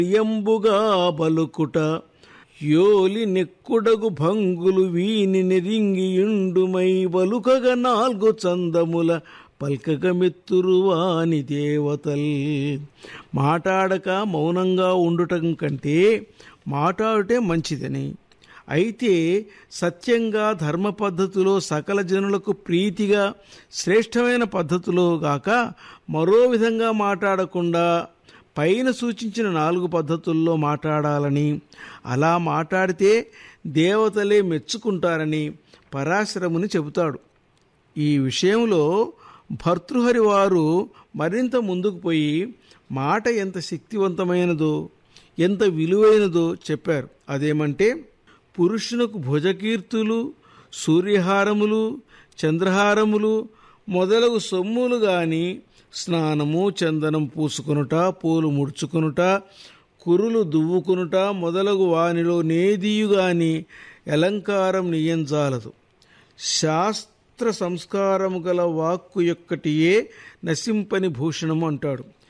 ఎంబుగా బలుకుట యోలి నెక్కుడగు భంగులు వీని నెరింగియుండుమై బలుకగ నాల్గు చందముల పల్కగ మెత్తురువాని దేవతల్ మాటాడక మౌనంగా ఉండటం కంటే మాటాడుటే మంచిదని అయితే సత్యంగా ధర్మ పద్ధతిలో సకల జనులకు ప్రీతిగా శ్రేష్టమైన పద్ధతిలో గాక మరో విధంగా మాట్లాడకుండా పైన సూచించిన నాలుగు పద్ధతుల్లో మాట్లాడాలని అలా మాట్లాడితే దేవతలే మెచ్చుకుంటారని పరాశరముని చెబుతాడు ఈ విషయంలో భర్తృహరి వారు మరింత ముందుకు పోయి మాట ఎంత శక్తివంతమైనదో ఎంత విలువైనదో చెప్పారు అదేమంటే పురుషునకు భుజకీర్తులు సూర్యహారములు చంద్రహారములు మొదలగు సొమ్ములు గాని స్నానము చందనం పూసుకొనుట పూలు ముడుచుకొనుట కురులు దువ్వుకొనుట మొదలగు వానిలో నేదియు గాని అలంకారం నియంజాలదు శాస్త్ర సంస్కారము గల వాక్కు యొక్కటియే నశింపని భూషణము అంటాడు